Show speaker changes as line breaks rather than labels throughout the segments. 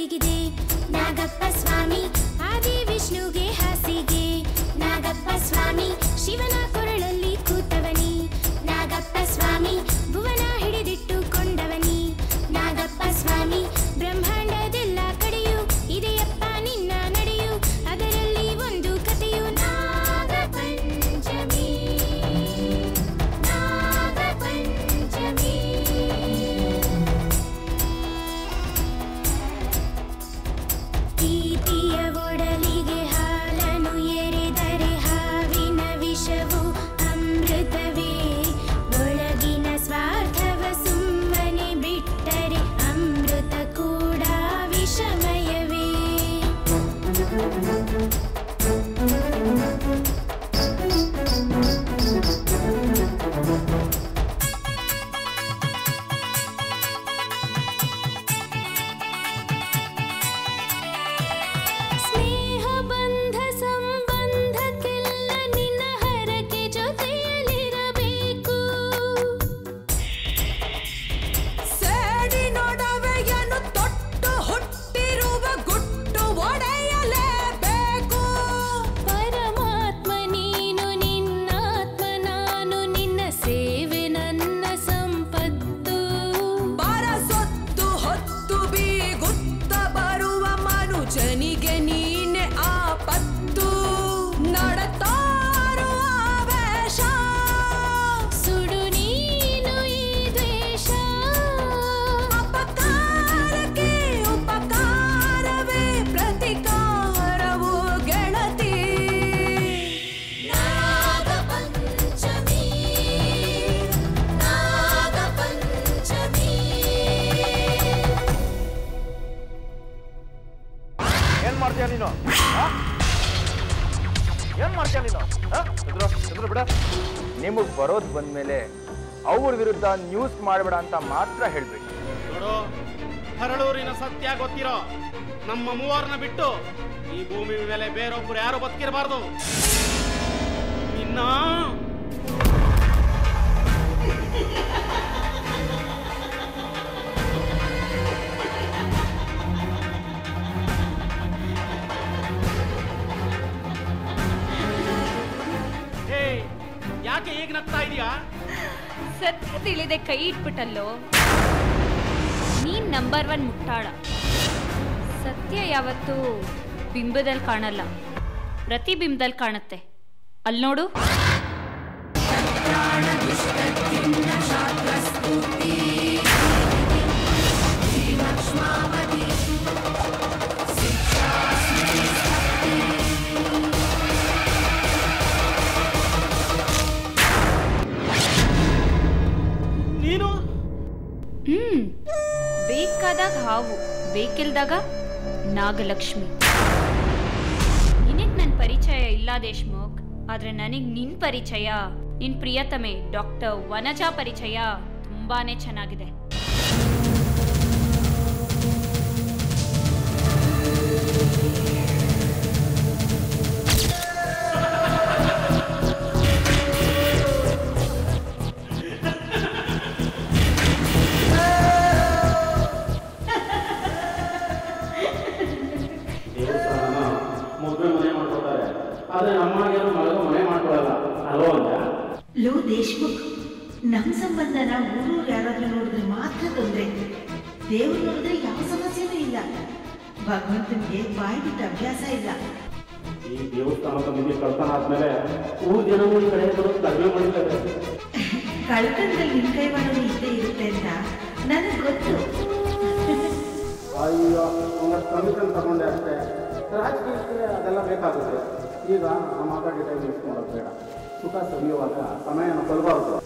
ಮಲಗಿದೆ ನಾಗಪ್ಪ ಸ್ವಾಮಿ ಆದಿ ವಿಷ್ಣುಗೆ ಹಾಸಿಗೆ ನಾಗಪ್ಪ ಸ್ವಾಮಿ ಶಿವನ ಕೊರಳಲ್ಲಿ ಕೂತವನಿ ನಾಗಪ್ಪ ಸ್ವಾಮಿ ಭುವನ ಹಿಡಿದಿಟ್ಟುಕೊಂಡವನಿ ನಾಗಪ್ಪ ಸ್ವಾಮಿ ಬ್ರಹ್ಮಾಂಡದೆಲ್ಲ ಕಡೆಯೂ ಇದೆಯಪ್ಪ ನಿನ್ನ ನಡೆಯು ಅದರಲ್ಲಿ ಒಂದು ಕಥೆಯು ನಾಗ ಪಂಚಮಿ ನಾಗ ಪಂಚಮಿ ಪ್ರೀತಿಯ ಒಡಲಿಗೆ ಹಾಲನು ಎರೆದರೆ ಹಾವಿನ ವಿಷವು ಅಮೃತವೇ ಒಳಗಿನ ಸ್ವಾರ್ಥವ ಸುಮ್ಮನೆ ಬಿಟ್ಟರೆ ಅಮೃತ ಕೂಡ ವಿಷಮಯವೇ ಸ್ನೇಹ ಬಂಧ ಸಂಬಂಧಕ್ಕೆಲ್ಲ ನಿನ್ನ ಹರಕೆ ಜೊತೆಯಲ್ಲಿರಬೇಕು
ಸೇಡಿನೊಡವೆಯನ್ನು ತೊಟ್ಟು ಹುಟ್ಟಿರುವ ಗುಟ್ಟು ಒಡೆಯಲೇಬೇಕು
ಪರಮಾತ್ಮ ನೀನು ನಿನ್ನಾತ್ಮ ನಾನು ನಿನ್ನ ಸೇವೆ ನನ್ನ ಸಂಪತ್ತು
ಬರಸೊತ್ತು ಹೊತ್ತು ಬೀಗುತ್ತ ಬರುವ ಮನುಜನಿಗೆ ನೀನೆ ಆಪತ್ತು ನಡತಾರು ಆವೇಶ
ಸುಡು ನೀನು ಈ ದ್ವೇಷ
ಅಪಕಾರಕ್ಕೆ ಉಪಕಾರವೇ ಪ್ರತಿಕಾರವು ಗೆಳತಿ
ನಾಗ ಪಂಚಮಿ ನಾಗ ಪಂಚಮಿ
ಏನ್ ಮಾಡ್ತೀಯ ನೀನು ಆ? ಏನ್ ಮಾಡ್ತೀಯ ನೀನು ಆ? ಎದ್ರು, ಎದ್ರು ಬಿಡ ನಿಮಗ್ ಬರೋದ್ ಬಂದ್ಮೇಲೆ ಅವ್ರ ವಿರುದ್ಧ ನ್ಯೂಸ್ ಮಾಡಬೇಡ ಅಂತ ಮಾತ್ರ ಹೇಳ್ಬೇಕು
ನೋಡು ಹರಳೂರಿನ ಸತ್ಯ ಗೊತ್ತಿರೋ ನಮ್ಮ ಮೂವರನ್ನ ಬಿಟ್ಟು ಈ ಭೂಮಿ ಮೇಲೆ ಬೇರೊಬ್ರು ಯಾರು ಬದುಕಿರಬಾರ್ದು ನಿನ್ನ ಏ ಯಾಕೆ ಈಗ ನಗ್ತಾ ಇದೀಯಾ
ಸತ್ಯ ತಿಳಿದೆ ಕೈ ಇಟ್ಬಿಟ್ಟಲ್ಲೋ ನೀನ್ ನಂಬರ್ ಒನ್ ಮುಟ್ಟಾಳ ಸತ್ಯ ಯಾವತ್ತೂ ಬಿಂಬದಲ್ಲಿ ಕಾಣಲ್ಲ ಪ್ರತಿಬಿಂಬದಲ್ಲಿ ಕಾಣುತ್ತೆ ಅಲ್ಲಿ ನೋಡು
ನೀನು
ಹ್ಮ್ ಬೇಕಾದಾಗ ಹಾವು ಬೇಕಿಲ್ದಾಗ ನಾಗಲಕ್ಷ್ಮಿ ನಿನಗ್ ನನ್ ಪರಿಚಯ ಇಲ್ಲ ದೇಶ್ಮುಖ್ ಆದ್ರೆ ನನಗ್ ನಿನ್ ಪರಿಚಯ ನಿನ್ ಪ್ರಿಯತಮೆ ಡಾಕ್ಟರ್ ವನಜಾ ಪರಿಚಯ ತುಂಬಾನೇ ಚೆನ್ನಾಗಿದೆ
ದೇವಸ್ಥಾನನ ಮದುವೆ ಮನೆ ಮಾಡ್ಕೊತಾರೆ ಆದ್ರೆ ನಮ್ಮನೆಯವರು ಮಲಗೋ ಮನೆ ಮಾಡ್ಕೊಳಲ್ಲ ಅಲ್ವೋ ಅಂತ
ಲೋ ದೇಶ್ಮುಖ್ ನಮ್ ಸಂಬಂಧನ ಊರೂರು ಯಾರಾದ್ರೂ ನೋಡಿದ್ರೆ ಮಾತ್ರ ತೊಂದ್ರೆ ದೇವ್ರು ನೋಡಿದ್ರೆ ಯಾವ ಸಮಸ್ಯೆನೂ ಇಲ್ಲ ಭಗವಂತನಿಗೆ ಬಾಯಿ ಬಿಟ್ಟ ಅಭ್ಯಾಸ ಇಲ್ಲ
ಈ ದೇವಸ್ಥಾನದ ನಿಧಿ ಕಳ್ತನ ಆದ್ಮೇಲೆ ಊರ್ ಜನಗಳು ಈ ಕಡೆ ಬರೋದು ಕಡಿಮೆ ಮಾಡಿದ್ದಾರೆ
ಕಳ್ತನದಲ್ಲಿ ನಿನ್ ಕೈವಾಡಲು ಇದ್ದೇ ಇರುತ್ತೆ ಅಂತ ನನಗೆ ಗೊತ್ತು
ಅಯ್ಯೋ ಒಂದಷ್ಟು ಕಮಿಷನ್ ತಗೊಂಡೆ ಅಷ್ಟೇ ರಾಜಕೀಯಕ್ಕೆ ಅದೆಲ್ಲ ಬೇಕಾಗುತ್ತೆ ಈಗ ಆ ಮಾತಾಡಿ ಟೈಮ್ ವೇಸ್ಟ್ ಮಾಡೋದು ಬೇಡ ಸುಖ ಸವಿಯುವಾಗ ಸಮಯನ ಕೊಲ್ಬಾರ್ದು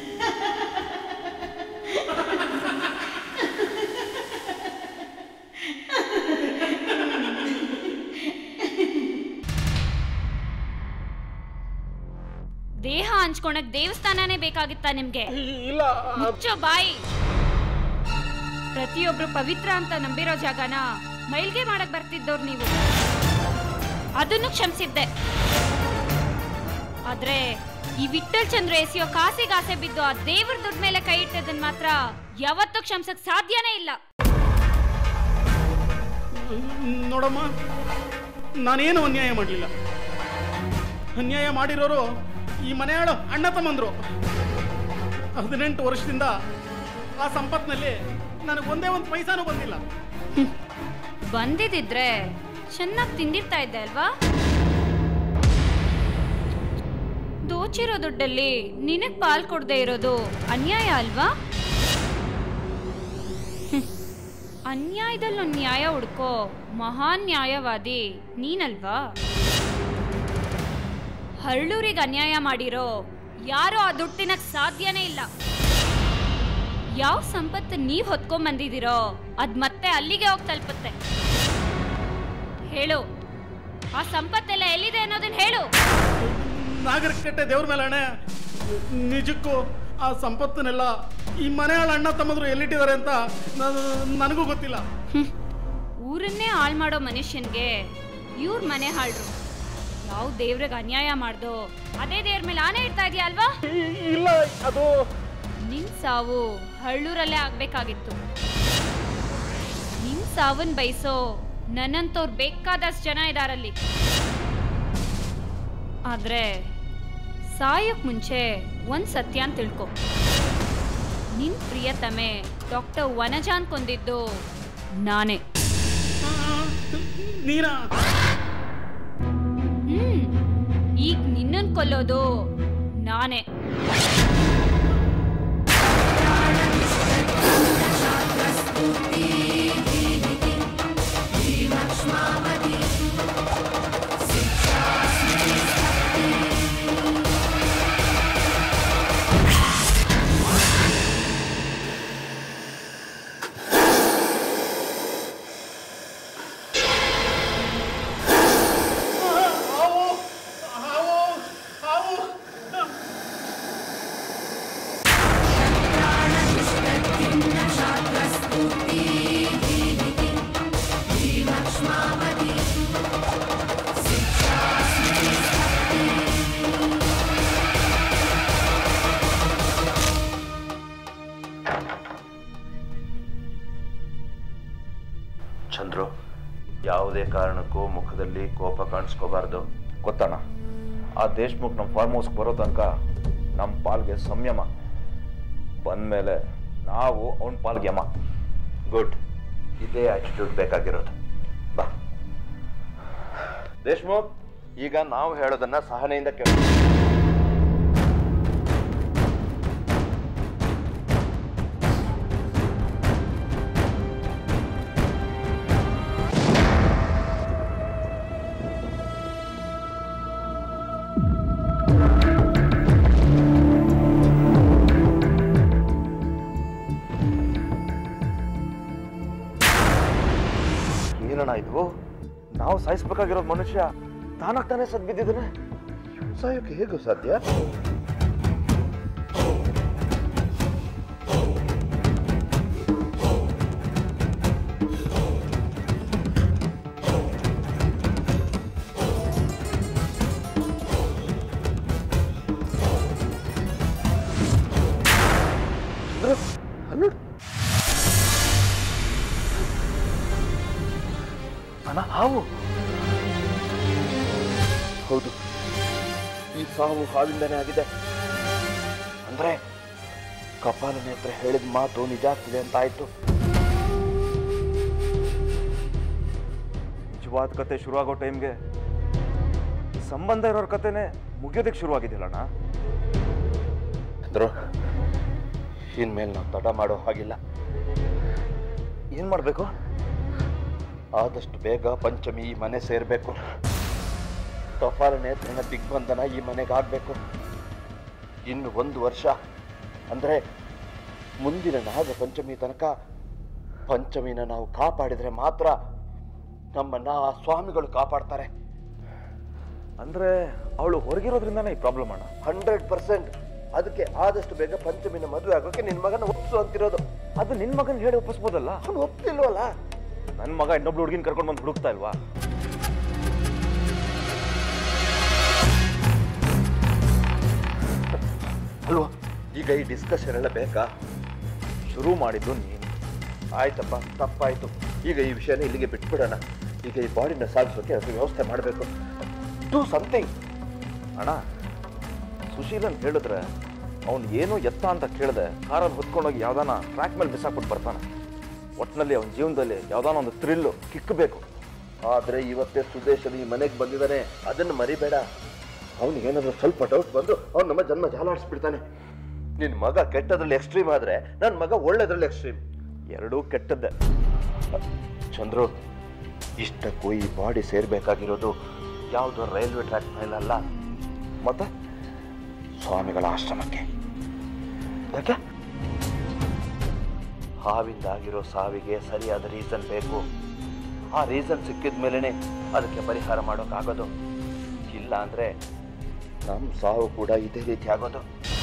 ದೇಹ ಹಂಚ್ಕೊಳಕ್ ದೇವಸ್ಥಾನನೇ ಬೇಕಾಗಿತ್ತಾ ನಿಮ್ಗೆ
ಇಲ್ಲ
ಮುಚ್ಚೋ ಬಾಯಿ ಪ್ರತಿಯೊಬ್ರು ಪವಿತ್ರ ಅಂತ ನಂಬಿರೋ ಜಾಗನ ಮೈಲ್ಗೆ ಮಾಡಕ್ ಬರ್ತಿದ್ದವ್ರು ನೀವು ಅದನ್ನು ಕ್ಷಮಿಸಿದ್ದೆ ಆದ್ರೆ ಈ ವಿಠಲ್ ಚಂದ್ರ ಎಸೆಯೋ ಕಾಸಿಗಾಸೆ ಬಿದ್ದು ಆ ದೇವ್ರ ದುಡ್ಡ ಮೇಲೆ ಕೈ ಇಟ್ಟದನ್ ಮಾತ್ರ ಯಾವತ್ತೂ ಕ್ಷಮಿಸಕ್ ಸಾಧ್ಯನೇ ಇಲ್ಲ
ನೋಡಮ್ಮ ನಾನೇನು ಅನ್ಯಾಯ ಮಾಡಲಿಲ್ಲ ಅನ್ಯಾಯ ಮಾಡಿರೋರು ಈ ಮನೆಯಾಳು ಅಣ್ಣ ತಮ್ಮಂದ್ರು ಹದಿನೆಂಟು ವರ್ಷದಿಂದ ಆ ಸಂಪತ್ನಲ್ಲಿ ನನಗೆ ಒಂದೇ ಒಂದು ಪೈಸಾನು ಬಂದಿಲ್ಲ
ಬಂದಿದ್ದಿದ್ರೆ ಚೆನ್ನಾಗಿ ತಿಂದಿರ್ತಾ ಇದ್ದೆ ಅಲ್ವಾ ದೋಚಿರೋ ದುಡ್ಡಲ್ಲಿ ನಿನಗ್ ಪಾಲ್ ಕೊಡದೆ ಇರೋದು ಅನ್ಯಾಯ ಅಲ್ವಾ ಹ್ಮ್. ಅನ್ಯಾಯದಲ್ಲೂ ನ್ಯಾಯ ಹುಡ್ಕೋ ಮಹಾನ್ ನ್ಯಾಯವಾದಿ ನೀನಲ್ವಾ ಹಳ್ಳೂರಿಗೆ ಅನ್ಯಾಯ ಮಾಡಿರೋ ಯಾರೋ ಆ ದುಡ್ಡು ತಿನ್ನಕ್ ಸಾಧ್ಯನೇ ಇಲ್ಲ ಯಾವ ಸಂಪತ್ತು ನೀವ್ ಹೊತ್ಕೊಂಡ್ ಬಂದಿದ್ದೀರೋ ಅದ್ ಮತ್ತೆ ಅಲ್ಲಿಗೆ ಹೋಗಿ ತಲುಪುತ್ತೆ ಹೇಳು ಆ ಸಂಪತ್ತೆಲ್ಲ ಎಲ್ಲಿದೆ ಅನ್ನೋದನ್ನ ಹೇಳು
ನಾಗರಿಕಟ್ಟೆ ದೇವ್ರ ಮೇಲೆ ಅಣ್ಣೆ ನಿಜಕ್ಕೂ ಆ ಸಂಪತ್ತನ್ನೆಲ್ಲ ಈ ಮನೆಯಾಳ ಅಣ್ಣ ತಮ್ಮಂದ್ರು ಎಲ್ಲಿಟ್ಟಿದ್ದಾರೆ ಅಂತ ನಾನು- ನನಗೂ ಗೊತ್ತಿಲ್ಲ
ಹ್ಮ್. ಊರನ್ನೇ ಹಾಳು ಮಾಡೋ ಮನುಷ್ಯನ್ಗೆ ಇವ್ರ ಮನೆ ಹಾಳ್ರು ಯಾವ ದೇವ್ರಿಗೆ ಅನ್ಯಾಯ ಮಾಡ್ದೋ ಅದೇ ದೇವ್ರ ಮೇಲೆ ಆನೆ ಇಡ್ತಾ ಇದೆಯಾ ಅಲ್ವಾ
ಇಲ್ಲ ಅದು
ನಿನ್ ಸಾವು ಹಳ್ಳೂರಲ್ಲೇ ಆಗ್ಬೇಕಾಗಿತ್ತು ನಿನ್ ಸಾವನ್ ಬಯಸೋ ನನ್ನಂತವ್ರು ಬೇಕಾದಷ್ಟು ಜನ ಇದಾರಲ್ಲಿ ಆದ್ರೆ ಸಾಯಕ್ ಮುಂಚೆ ಒಂದ್ ಸತ್ಯ ಅಂತ ತಿಳ್ಕೊ ನಿನ್ ಪ್ರಿಯತಮೆ ಡಾಕ್ಟರ್ ವನಜಾನ್ ಕೊಂದಿದ್ದು ನಾನೇ
ಆ, ನೀನಾ
ಹ್ಮ್ ಈಗ ನಿನ್ನನ್ ಕೊಲ್ಲೋದು ನಾನೇ
ಹಾವು ಹಾವು ಹಾವು
ಚಂದ್ರು ಯಾವುದೇ ಕಾರಣಕ್ಕೂ ಮುಖದಲ್ಲಿ ಕೋಪ ಕಾಣಿಸ್ಕೋಬಾರ್ದು
ಗೊತ್ತಣ್ಣ ಆ ದೇಶ್ಮುಖ್ ನಮ್ಮ ಫಾರ್ಮ್ ಹೌಸ್ಗೆ ಬರೋ ತನಕ ನಮ್ಮ ಪಾಲ್ಗೆ ಸಂಯಮ ಬಂದಮೇಲೆ ನಾವು ಅವನ ಪಾಲ್ಗೆ ಯಮ
ಗುಡ್ ಇದೇ ಆಟಿಟ್ಯೂಡ್ ಬೇಕಾಗಿರೋದು ಬಾ ದೇಶ್ಮುಖ್ ಈಗ ನಾವು ಹೇಳೋದನ್ನ ಸಹನೆಯಿಂದ ಕೇಳಿ
ಏನಣ್ಣ ಇದು ನಾವು ಸಾಯಿಸ್ಬೇಕಾಗಿರೋ ಮನುಷ್ಯ ತಾನಾಗ್ ತಾನೇ ಸದ್ ಬಿದ್ದಿದ್ದಾನೆ
ಸಾಯೋಕೆ ಹೇಗೂ ಸಾಧ್ಯ ಚಂದ್ರು, ಅಲ್ಲೋಡು.
ಅಣ್ಣ ಹಾವು ಹೌದು ಈ ಸಾವು ಹಾವಿಂದನೇ ಆಗಿದೆ ಅಂದ್ರೆ ಕಪಾಲನೆ ಹತ್ರ ಹೇಳಿದ ಮಾತು ನಿಜ ಆಗ್ತಿದೆ ಅಂತ ಆಯ್ತು ನಿಜವಾದ ಕತೆ ಶುರುವಾಗೋ ಟೈಮ್ಗೆ ಸಂಬಂಧ ಇರೋರ್ ಕತೆನೆ ಮುಗಿಯೋದಕ್ಕೆ ಶುರುವಾಗಿದ್ದಿಲ್ಲಣ್ಣ
ಚಂದ್ರು ಇನ್ಮೇಲೆ ನಾವು ತಡ ಮಾಡೋ ಹಾಗಿಲ್ಲ
ಏನ್ ಮಾಡ್ಬೇಕು
ಆದಷ್ಟು ಬೇಗ ಪಂಚಮಿ ಈ ಮನೆ ಸೇರಬೇಕು ತಫಾಲ ನೇತ್ರನ ದಿಗ್ಬಂಧನ ಈ ಮನೆಗೆ ಆಗಬೇಕು ಇನ್ನು ಒಂದು ವರ್ಷ ಅಂದರೆ ಮುಂದಿನ ನಾಗ ಪಂಚಮಿ ತನಕ ಪಂಚಮಿನ ನಾವು ಕಾಪಾಡಿದರೆ ಮಾತ್ರ ನಮ್ಮನ್ನ ಆ ಸ್ವಾಮಿಗಳು ಕಾಪಾಡ್ತಾರೆ
ಅಂದ್ರೆ ಅವಳು ಹೊರಗಿರೋದ್ರಿಂದಾನೇ ಈ ಪ್ರಾಬ್ಲಮ್ ಅಣ್ಣ
ಹಂಡ್ರೆಡ್ ಪರ್ಸೆಂಟ್ ಅದಕ್ಕೆ ಆದಷ್ಟು ಬೇಗ ಪಂಚಮಿನ ಮದುವೆ ಆಗೋಕೆ ನಿನ್ನ ಮಗನ ಒಪ್ಸು ಅಂತಿರೋದು
ಅದು ನಿನ್ ಮಗನ್ ಹೇಳಿ ಒಪ್ಪಿಸ್ಬೋದಲ್ಲ
ಅವನು ಒಪ್ತಿಲ್ವಲ್ಲ
ನನ್ನ ಮಗ ಇನ್ನೊಬ್ಳು ಹುಡುಗಿನ ಕರ್ಕೊಂಡು ಬಂದು ಹುಡುಕ್ತಾ ಇಲ್ವಾ
ಅಲ್ವಾ ಈಗ ಈ ಡಿಸ್ಕಷನ್ ಎಲ್ಲ ಬೇಕಾ
ಶುರು ಮಾಡಿದ್ದು ನೀನು
ಆಯ್ತಪ್ಪ ತಪ್ಪಾಯ್ತು ಈಗ ಈ ವಿಷಯನ ಇಲ್ಲಿಗೆ ಬಿಟ್ಬಿಡೋಣ ಈಗ ಈ ಬಾಡಿನ ಸಾಗಿಸೋಕೆ ಅದಕ್ಕೆ ವ್ಯವಸ್ಥೆ ಮಾಡಬೇಕು ಟು ಸಮಥಿಂಗ್
ಅಣ್ಣ ಸುಶೀಲನ್ ಹೇಳಿದ್ರೆ ಅವ್ನು ಏನೋ ಎತ್ತ ಅಂತ ಕೇಳಿದೆ ಕಾರಲ್ಲಿ ಹೊತ್ಕೊಂಡೋಗಿ ಯಾವ್ದಾನ ಟ್ರ್ಯಾಕ್ ಮೇಲೆ ಬಿಸಾಕ್ಬಿಟ್ಟು ಬರ್ತಾನೆ ಒಟ್ಟಿನಲ್ಲಿ ಅವನ ಜೀವನದಲ್ಲಿ ಯಾವ್ದಾನ ಒಂದು ಥ್ರಿಲ್ಲು ಕಿಕ್ಕಬೇಕು
ಆದ್ರೆ ಇವತ್ತೇ ಸುದೇಶನ್ ಈ ಮನೆಗೆ ಬಂದಿದ್ದಾನೆ ಅದನ್ನು ಮರಿಬೇಡ ಅವನಿಗೆ ಏನಾದ್ರು ಸ್ವಲ್ಪ ಡೌಟ್ ಬಂದು ಅವ್ನು ನಮ್ಮ ಜನ್ಮ ಜಾಲಾಡಿಸ್ಬಿಡ್ತಾನೆ ನಿನ್ನ ಮಗ ಕೆಟ್ಟದ್ರಲ್ಲಿ ಎಕ್ಸ್ಟ್ರೀಮ್ ಆದ್ರೆ ನನ್ನ ಮಗ ಒಳ್ಳೇದ್ರಲ್ಲಿ ಎಕ್ಸ್ಟ್ರೀಮ್
ಎರಡೂ ಕೆಟ್ಟದ್ದೆ
ಚಂದ್ರು ಇಷ್ಟಕ್ಕೂ ಈ ಬಾಡಿ ಸೇರ್ಬೇಕಾಗಿರೋದು ಯಾವುದೋ ರೈಲ್ವೆ ಟ್ರ್ಯಾಕ್ ಮೇಲಲ್ಲ
ಮತ್ತೆ
ಸ್ವಾಮಿಗಳ ಆಶ್ರಮಕ್ಕೆ ಯಾಕೆ ಹಾವಿಂದಾಗಿರೋ ಸಾವಿಗೆ ಸರಿಯಾದ ರೀಸನ್ ಬೇಕು ಆ ರೀಸನ್ ಸಿಕ್ಕಿದ ಮೇಲೇ ಅದಕ್ಕೆ ಪರಿಹಾರ ಮಾಡೋಕ್ಕಾಗೋದು ಇಲ್ಲ ಅಂದ್ರೆ ನಮ್ಮ ಸಾವು ಕೂಡ ಇದೇ ರೀತಿ ಆಗೋದು